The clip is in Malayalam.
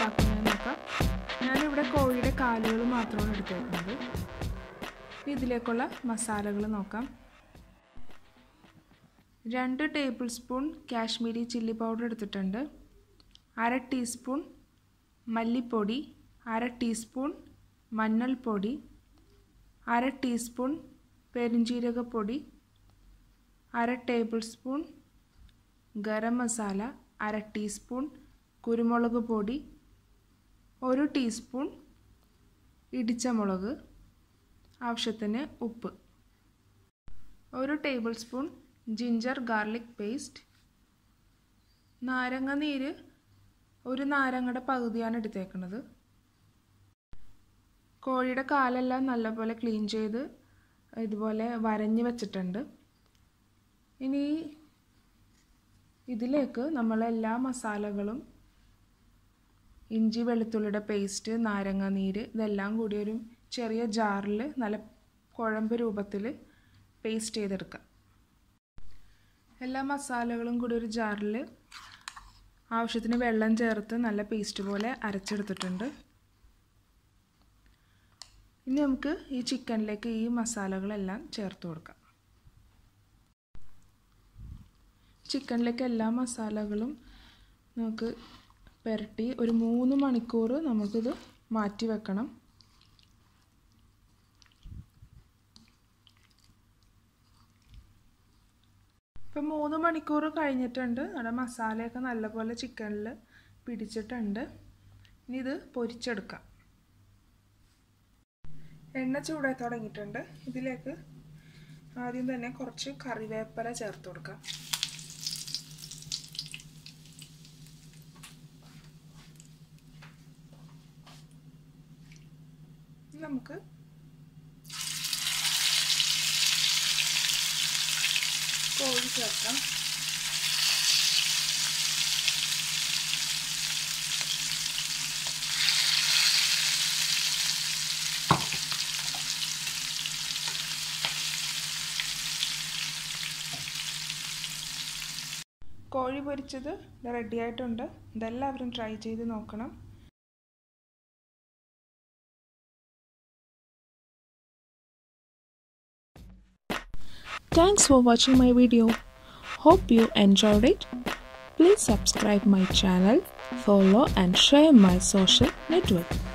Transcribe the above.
ഉണ്ടാക്കുന്നത് നോക്കാം ഞാനിവിടെ കോഴിയുടെ കാലുകൾ മാത്രമാണ് എടുത്തേക്കുന്നത് ഇനി ഇതിലേക്കുള്ള മസാലകൾ നോക്കാം രണ്ട് tablespoon Kashmiri chilli powder എടുത്തിട്ടുണ്ട് അര ടീസ്പൂൺ മല്ലിപ്പൊടി അര ടീസ്പൂൺ മഞ്ഞൾപ്പൊടി അര ടീസ്പൂൺ പെരുംജീരകപ്പൊടി അര ടേബിൾ സ്പൂൺ ഗരം മസാല അര ടീസ്പൂൺ കുരുമുളക് പൊടി ഒരു ടീസ്പൂൺ ഇടിച്ച മുളക് ആവശ്യത്തിന് ഉപ്പ് ഒരു tablespoon ginger garlic paste നാരങ്ങ നീര് ഒരു നാരങ്ങയുടെ പകുതിയാണ് എടുത്തേക്കുന്നത് കോഴിയുടെ കാലെല്ലാം നല്ലപോലെ ക്ലീൻ ചെയ്ത് ഇതുപോലെ വരഞ്ഞ് വെച്ചിട്ടുണ്ട് ഇനി ഇതിലേക്ക് നമ്മൾ എല്ലാ മസാലകളും ഇഞ്ചി വെളുത്തുള്ളിയുടെ പേസ്റ്റ് നാരങ്ങ നീര് ഇതെല്ലാം കൂടി ഒരു ചെറിയ ജാറിൽ നല്ല കുഴമ്പ് രൂപത്തിൽ പേസ്റ്റ് ചെയ്തെടുക്കാം എല്ലാ മസാലകളും കൂടി ഒരു ജാറിൽ ആവശ്യത്തിന് വെള്ളം ചേർത്ത് നല്ല പേസ്റ്റ് പോലെ അരച്ചെടുത്തിട്ടുണ്ട് ഇനി നമുക്ക് ഈ ചിക്കനിലേക്ക് ഈ മസാലകളെല്ലാം ചേർത്ത് കൊടുക്കാം ചിക്കനിലേക്ക് എല്ലാ മസാലകളും നമുക്ക് പുരട്ടി ഒരു മൂന്ന് മണിക്കൂർ നമുക്കിത് മാറ്റി വെക്കണം ഇപ്പം മൂന്ന് മണിക്കൂർ കഴിഞ്ഞിട്ടുണ്ട് നമ്മുടെ മസാലയൊക്കെ നല്ലപോലെ ചിക്കനിൽ പിടിച്ചിട്ടുണ്ട് ഇനി ഇത് പൊരിച്ചെടുക്കാം എണ്ണ ചൂടായി തുടങ്ങിയിട്ടുണ്ട് ഇതിലേക്ക് ആദ്യം തന്നെ കുറച്ച് കറിവേപ്പില ചേർത്ത് കൊടുക്കാം നമുക്ക് കോഴി ചേർക്കാം കോഴി പൊരിച്ചത് റെഡി ആയിട്ടുണ്ട് ഇതെല്ലാവരും ട്രൈ ചെയ്ത് നോക്കണം Thanks for watching my video. Hope you enjoyed it. Please subscribe my channel, follow and share my social network.